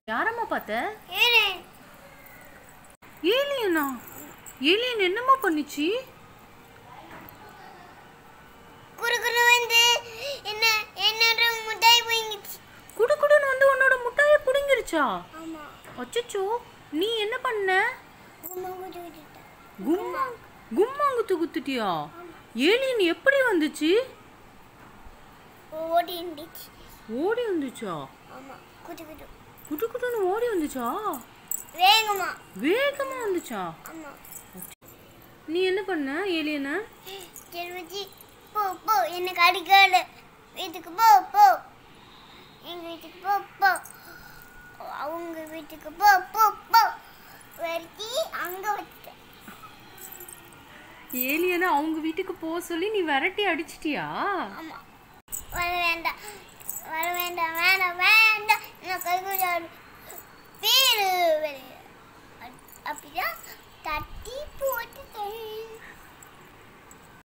யாரம்மா பார்த்த ஏன் ஏலியனா ஏலியன் என்னம்மா பண்ணுச்சு குறு குறு வந்து என்ன என்னோட முட்டாய் போயிடுச்சு குடு குடுன்னு வந்து உன்னோட முட்டாயை புடுங்கிருச்சா ஆமா அச்சச்சோ நீ என்ன பண்ண கும்மா குத்து விட்டுட்டேன் கும்மா கும்மாங்குத்து குத்துட்டியா ஏலியன் எப்படி வந்துச்சு ஓடி இருந்துச்சு ஓடி வந்துச்சா ஆமா குத்து குத்து குடு குடுன்னு ஓடி வந்துச்சா வேகமா வேகமா வந்துச்சா ஆமா நீ என்ன பண்ண ஏலியனை சரி வச்சு போ போ எனக்கு அடிக்கால வீட்டுக்கு போ போ எங்க வீட்டுக்கு போ போ அவங்க வீட்டுக்கு போ போ போ வெறுத்தி அங்க வச்சுட்டேன் ஏலியனை அவங்க வீட்டுக்கு போக சொல்லி நீ விரட்டி அடிச்சிட்டியா ஆமா வர வேண்டாம் வர வேண்டாம் வேணாம் வேணாம்